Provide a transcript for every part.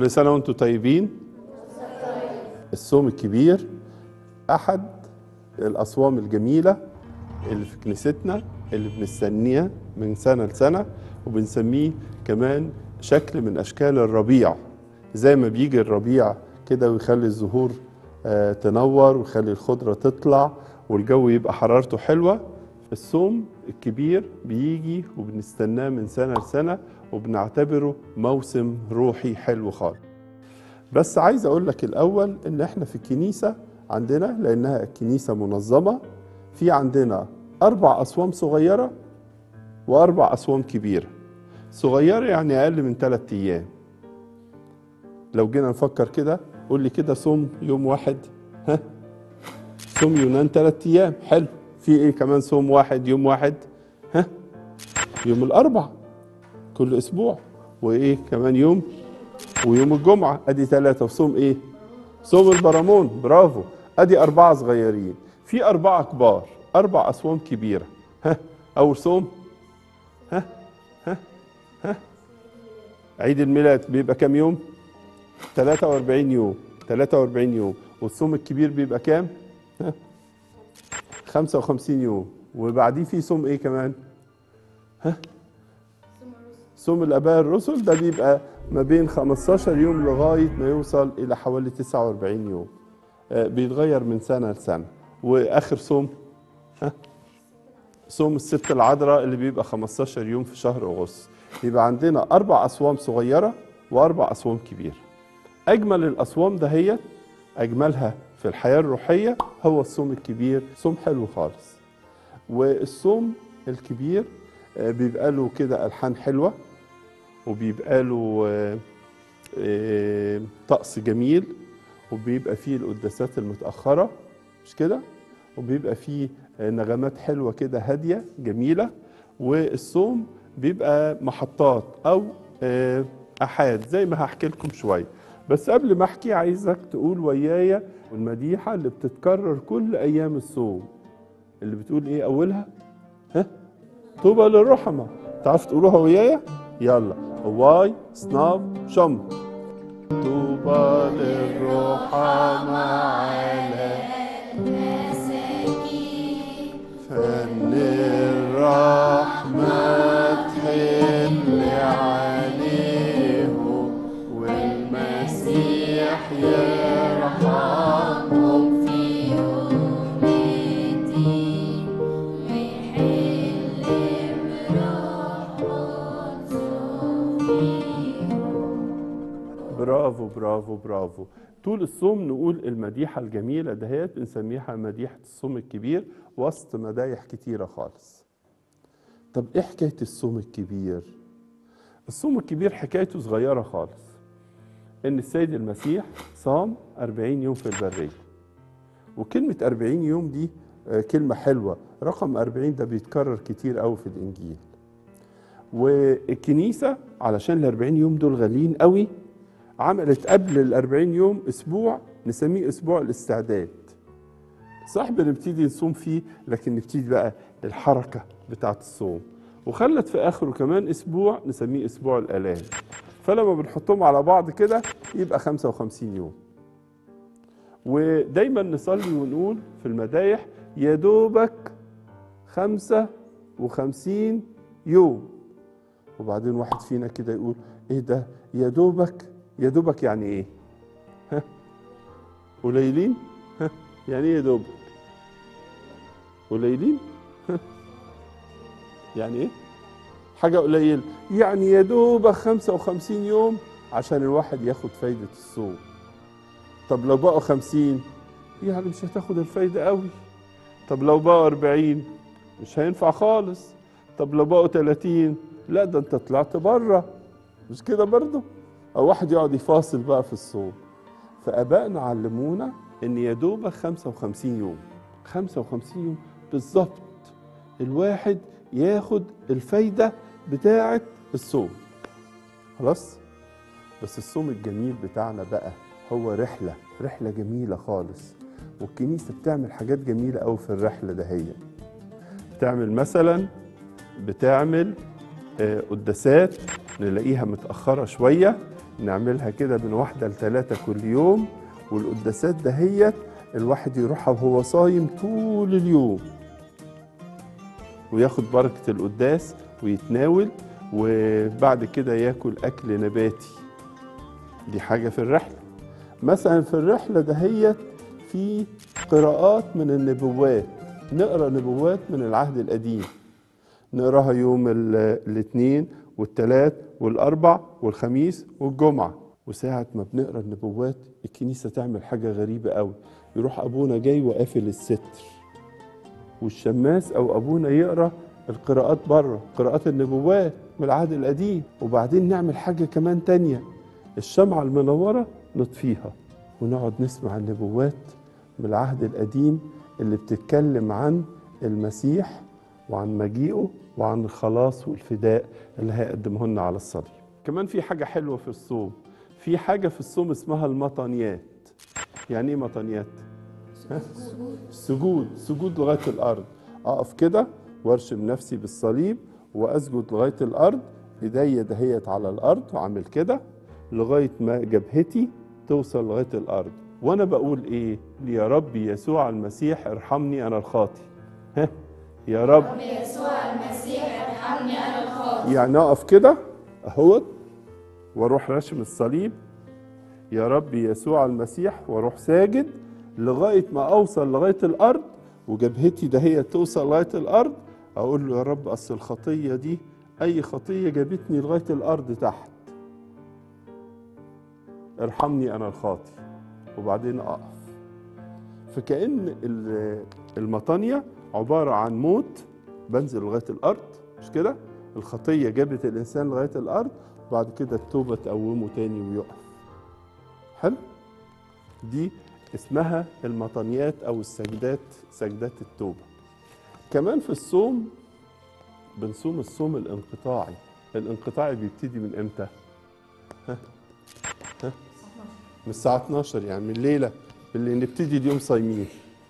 كل سنة وانتم طيبين الصوم الكبير أحد الأصوام الجميلة اللي في كنيستنا اللي بنستنيها من سنة لسنة وبنسميه كمان شكل من أشكال الربيع زي ما بيجي الربيع كده ويخلي الزهور آه، تنور ويخلي الخضرة تطلع والجو يبقى حرارته حلوة الصوم الكبير بيجي وبنستناه من سنة لسنة وبنعتبره موسم روحي حلو خالص بس عايز اقول لك الاول ان احنا في الكنيسه عندنا لانها كنيسه منظمه في عندنا اربع اصوام صغيره واربع اصوام كبيره صغيره يعني اقل من ثلاثة ايام لو جينا نفكر كده قول لي كده صوم يوم واحد ها صوم يونان ثلاثة ايام حلو في ايه كمان صوم واحد يوم واحد ها يوم الاربع كل اسبوع وايه كمان يوم ويوم الجمعة ادي ثلاثة وصوم ايه؟ صوم البرامون برافو ادي أربعة صغيرين في أربعة كبار أربع أصوام كبيرة ها أول صوم ها ها ها عيد الميلاد بيبقى كام يوم؟ 43 يوم 43 يوم والصوم الكبير بيبقى كام؟ ها 55 يوم وبعديه في صوم ايه كمان؟ ها صوم الاباء الرسل ده بيبقى ما بين 15 يوم لغايه ما يوصل الى حوالي 49 يوم آه، بيتغير من سنه لسنه واخر صوم ها صوم الست العذراء اللي بيبقى 15 يوم في شهر اغسطس يبقى عندنا اربع اصوام صغيره واربع اصوام كبيره اجمل الاصوام دهيت اجملها في الحياه الروحيه هو الصوم الكبير صوم حلو خالص والصوم الكبير آه، بيبقى له كده الحان حلوه وبيبقى له آه، آه، طقس جميل وبيبقى فيه القداسات المتأخرة مش كده وبيبقى فيه آه، نغمات حلوة كده هادية جميلة والصوم بيبقى محطات أو آه، أحاد زي ما هحكي لكم شوية بس قبل ما أحكي عايزك تقول ويايا المديحة اللي بتتكرر كل أيام الصوم اللي بتقول إيه أولها؟ ها؟ طوبى للرحمة تعرف تقولوها ويايا؟ يلا واي سناف شم طوبى للرحمة على فن الرحمة تحل عليهم والمسيح يرحمهم في يوم الدين ويحل بروحه فيهم برافو برافو برافو طول الصوم نقول المديحة الجميلة دهيت بنسميها مديحة الصوم الكبير وسط مدايح كتيرة خالص طب ايه حكاية الصوم الكبير الصوم الكبير حكايته صغيرة خالص ان السيد المسيح صام 40 يوم في البرية وكلمة 40 يوم دي آه، كلمة حلوة رقم 40 ده بيتكرر كتير قوي في الإنجيل والكنيسة علشان ال 40 يوم دول غاليين قوي عملت قبل ال 40 يوم اسبوع نسميه اسبوع الاستعداد صح بنبتدي نصوم فيه لكن نبتدي بقى الحركة بتاعة الصوم وخلت في آخره كمان أسبوع نسميه أسبوع الآلام فلما بنحطهم على بعض كده يبقى 55 يوم ودايما نصلي ونقول في المدايح يا دوبك 55 يوم وبعدين واحد فينا كده يقول ايه ده يا دوبك يا دوبك يعني ايه ها قليلين ها يعني ايه يا دوبك قليلين ها يعني ايه حاجة قليلة يعني يا دوبك 55 يوم عشان الواحد ياخد فايدة الصوم طب لو بقوا 50 يعني مش هتاخد الفايدة قوي طب لو بقوا 40 مش هينفع خالص طب لو بقوا 30 لا ده انت طلعت بره مش كده برضه او واحد يقعد يفاصل بقى في الصوم فابائنا علمونا ان يا دوبك 55 يوم 55 يوم بالظبط الواحد ياخد الفايده بتاعه الصوم خلاص بس الصوم الجميل بتاعنا بقى هو رحله رحله جميله خالص والكنيسه بتعمل حاجات جميله قوي في الرحله دهيت بتعمل مثلا بتعمل آه، قداسات نلاقيها متأخرة شوية نعملها كده من واحدة لثلاثة كل يوم والقداسات دهيت الواحد يروحها وهو صايم طول اليوم وياخد بركة القداس ويتناول وبعد كده ياكل أكل نباتي دي حاجة في الرحلة مثلا في الرحلة دهيت في قراءات من النبوات نقرا نبوات من العهد القديم نقراها يوم ال- الاثنين والثلاث والاربع والخميس والجمعه وساعة ما بنقرا النبوات الكنيسة تعمل حاجة غريبة قوي يروح أبونا جاي وقافل الستر والشماس أو أبونا يقرا القراءات بره قراءات النبوات من العهد القديم وبعدين نعمل حاجة كمان تانية الشمعة المنورة نطفيها ونقعد نسمع النبوات من العهد القديم اللي بتتكلم عن المسيح وعن مجيئه وعن الخلاص والفداء اللي هيقدمه لنا على الصليب كمان في حاجة حلوة في الصوم في حاجة في الصوم اسمها المطانيات يعني ايه مطانيات؟ ها؟ سجود سجود لغاية الأرض أقف كده وارشم نفسي بالصليب وأسجد لغاية الأرض إيديا دهيت على الأرض وأعمل كده لغاية ما جبهتي توصل لغاية الأرض وأنا بقول إيه يا رب يسوع المسيح ارحمني أنا الخاطي ها يا رب يسوع المسيح ارحمني انا الخاطئ يعني اقف كده اهوت واروح راشم الصليب يا رب يسوع المسيح واروح ساجد لغايه ما اوصل لغايه الارض وجبهتي ده هي توصل لغايه الارض اقول له يا رب اصل الخطيه دي اي خطيه جابتني لغايه الارض تحت ارحمني انا الخاطي وبعدين اقف فكأن ال- المطانية عبارة عن موت بنزل لغاية الأرض مش كده؟ الخطية جابت الإنسان لغاية الأرض بعد كده التوبة تقومه تاني ويقف حلو؟ دي اسمها المطانيات أو السجدات سجدات التوبة كمان في الصوم بنصوم الصوم الانقطاعي الانقطاعي بيبتدي من امتى؟ ها؟ ها؟ من الساعة 12 يعني من الليلة اللي نبتدي اليوم صايمين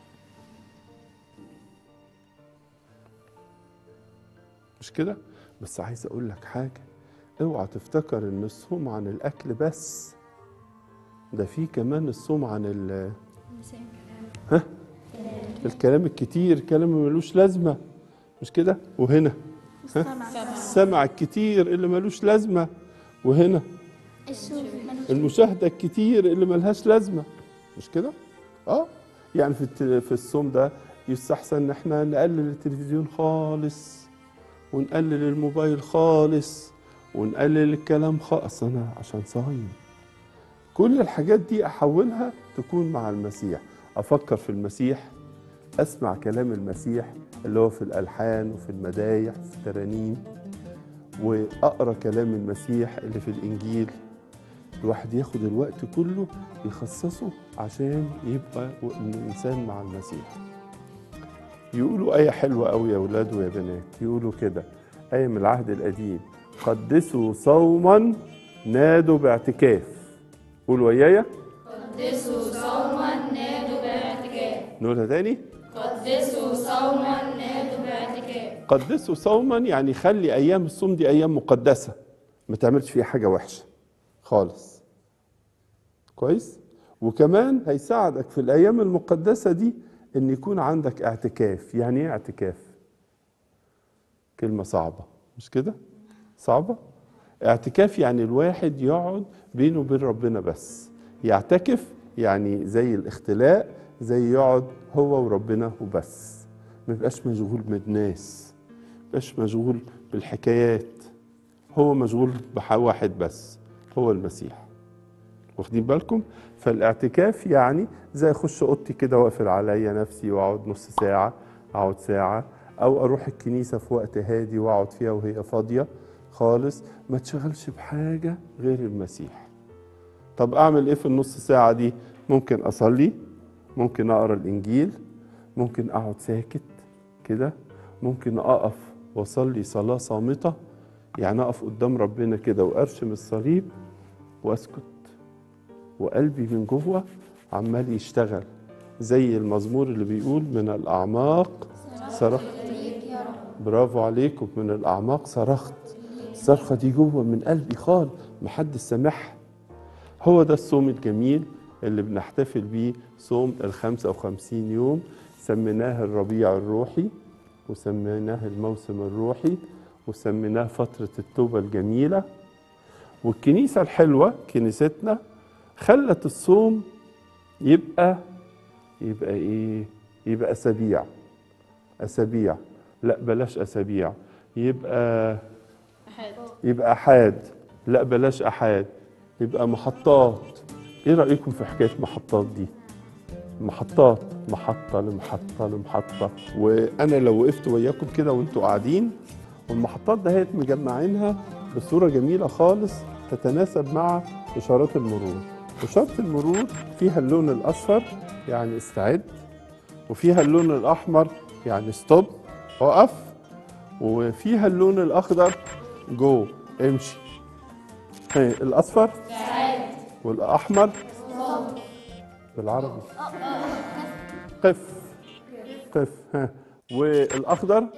مش كده؟ بس عايز اقول لك حاجة اوعى تفتكر ان الصوم عن الاكل بس ده في كمان الصوم عن ال ها الكلام الكتير كلام ملوش لازمة مش كده؟ وهنا السمع الكتير اللي ملوش لازمة وهنا المشاهدة الكتير اللي ملهاش لازمة مش كده؟ اه يعني في الت- في الصوم ده يستحسن ان احنا نقلل التلفزيون خالص ونقلل الموبايل خالص ونقلل الكلام خالص انا عشان صايم كل الحاجات دي احولها تكون مع المسيح افكر في المسيح اسمع كلام المسيح اللي هو في الالحان وفي المدايح في الترانيم واقرا كلام المسيح اللي في الانجيل الواحد ياخد الوقت كله يخصصه عشان يبقى الانسان مع المسيح يقولوا آية حلوة أوي يا ولاد ويا بنات يقولوا كده آية من العهد القديم قدسوا صوما نادوا باعتكاف قولوا ويايا قدسوا صوما نادوا باعتكاف نقولها تاني قدسوا صوما نادوا باعتكاف قدسوا صوما يعني خلي أيام الصوم دي أيام مقدسة ما تعملش فيها حاجة وحشة خالص كويس وكمان هيساعدك في الأيام المقدسة دي إن يكون عندك اعتكاف يعني إيه اعتكاف كلمة صعبة مش كده صعبة اعتكاف يعني الواحد يقعد بينه وبين ربنا بس يعتكف يعني زي الاختلاء زي يقعد هو وربنا وبس ما يبقاش مشغول بالناس ما يبقاش مشغول بالحكايات هو مشغول بواحد بس هو المسيح واخدين بالكم فالاعتكاف يعني زي اخش اوضتي كده واقفل عليا نفسي واقعد نص ساعه اقعد ساعه او اروح الكنيسه في وقت هادي واقعد فيها وهي فاضيه خالص ما تشغلش بحاجه غير المسيح طب اعمل ايه في النص ساعه دي ممكن اصلي ممكن اقرا الانجيل ممكن اقعد ساكت كده ممكن اقف واصلي صلاه صامته يعني اقف قدام ربنا كده وارشم الصليب واسكت وقلبي من جوه عمال يشتغل زي المزمور اللي بيقول من الاعماق صرخت برافو عليكم من الاعماق صرخت الصرخه دي جوه من قلبي خالص محدش سامعها هو ده الصوم الجميل اللي بنحتفل بيه صوم ال 55 يوم سميناه الربيع الروحي وسميناه الموسم الروحي وسميناه فترة التوبة الجميلة والكنيسة الحلوة كنيستنا خلت الصوم يبقى يبقى ايه يبقى اسابيع اسابيع لا بلاش اسابيع يبقى يبقى احاد لا بلاش احاد يبقى محطات ايه رايكم في حكايه محطات دي محطات محطة لمحطة لمحطة وأنا لو وقفت وياكم كده وأنتوا قاعدين والمحطات دهيت مجمعينها بصورة جميلة خالص تتناسب مع إشارات المرور إشارة المرور فيها اللون الأصفر يعني استعد وفيها اللون الأحمر يعني ستوب اقف وفيها اللون الأخضر جو امشي ها، الأصفر والأحمر بالعربي قف قف ها والاخضر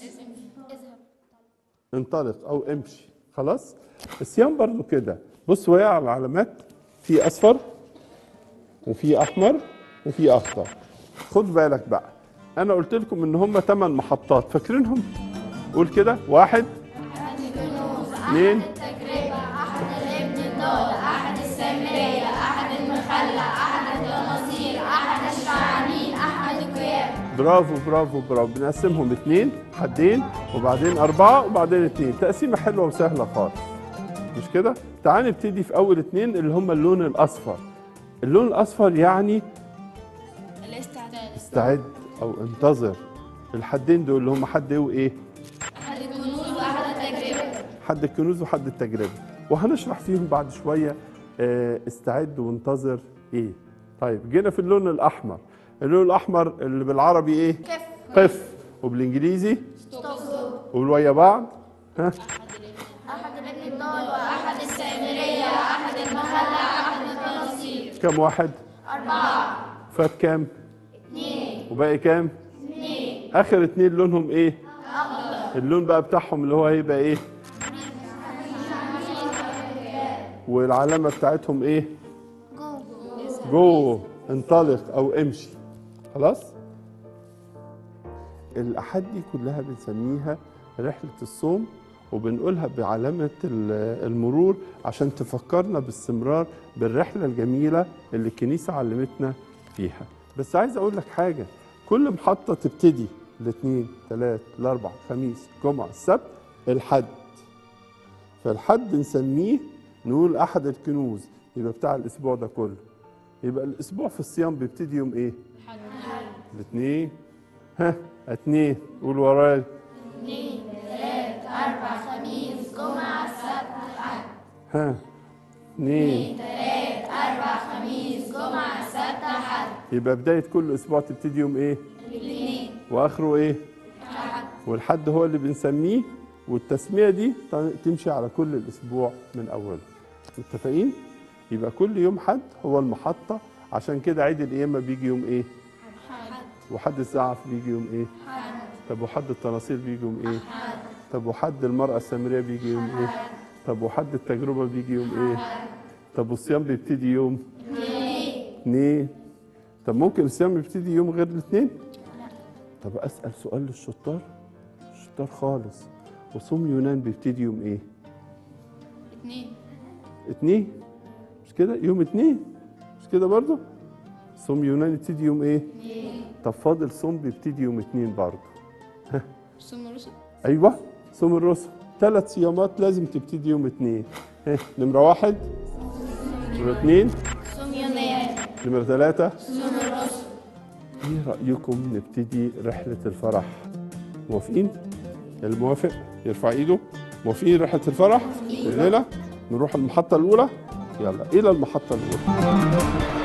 انطلق او امشي خلاص الصيام برضو كده بص وهي على العلامات في اصفر وفي احمر وفي اخضر خد بالك بقى انا قلت لكم ان هم ثمان محطات فاكرينهم قول كده واحد اثنين التجربة أحد الابن الضال أحد السامرية أحد المخلع أحد التناصير أحد الشعانين أحد القيام برافو برافو برافو بنقسمهم اثنين حدين وبعدين أربعة وبعدين اثنين تقسيمة حلوة وسهلة خالص مش كده؟ تعال نبتدي في أول اثنين اللي هم اللون الأصفر اللون الأصفر يعني الاستعداد استعد أو انتظر الحدين دول اللي هم حد إيه وإيه؟ أحد الكنوز وأحد التجربة حد الكنوز وحد التجربة وهنشرح فيهم بعد شوية آه، استعد وانتظر ايه طيب جينا في اللون الأحمر اللون الأحمر اللي بالعربي ايه كف قف وبالإنجليزي قولوا ويا بعض ها أحد الابن الضال وأحد السامرية أحد المخلع أحد التناصير كم واحد أربعة فات كام اثنين وباقي كام اثنين آخر اتنين لونهم ايه أخضر اللون بقى بتاعهم اللي هو هيبقى ايه والعلامة بتاعتهم ايه جو انطلق او امشي خلاص الاحاد دي كلها بنسميها رحله الصوم وبنقولها بعلامه ال- المرور عشان تفكرنا باستمرار بالرحله الجميله اللي الكنيسه علمتنا فيها بس عايز اقول لك حاجه كل محطه تبتدي الاثنين ثلاث الاربع خميس جمعه السبت الحد فالحد نسميه نقول احد الكنوز يبقى بتاع الاسبوع ده كله يبقى الاسبوع في الصيام بيبتدي يوم ايه الاثنين ها اتنين قول ورايا اثنين ثلاث أربع خميس جمعة سبت أحد ها اثنين ثلاث أربع خميس جمعة سبت أحد يبقى بداية كل اسبوع تبتدي يوم ايه الاثنين واخره ايه أحد والحد هو اللي بنسميه والتسمية دي ت- تمشي على كل الاسبوع من اوله متفقين يبقى كل يوم حد هو المحطة عشان كده عيد القيامة بيجي يوم ايه وحد الزعف بيجي يوم ايه طب وحد التناصير بيجي يوم ايه طب وحد المرأة السامرية بيجي يوم ايه طب وحد التجربة بيجي يوم ايه طب والصيام بيبتدي يوم اثنين طب ممكن الصيام يبتدي يوم غير الاثنين طب اسأل سؤال للشطار الشطار خالص وصوم يونان بيبتدي يوم ايه اثنين اتنين مش كده يوم اتنين مش كده برضو صوم يونان يبتدي يوم ايه طب فاضل صوم بيبتدي يوم اتنين برضو ثم رسل ايوه صوم الرسل ثلاث صيامات لازم تبتدي يوم اتنين ها، نمرة واحد نمرة اتنين ثم يونان نمرة ثلاثة ثم الرسل ايه رأيكم نبتدي رحلة الفرح موافقين الموافق يرفع ايده موافقين رحلة الفرح الليلة نروح المحطة الأولى يلا إلى المحطة الأولى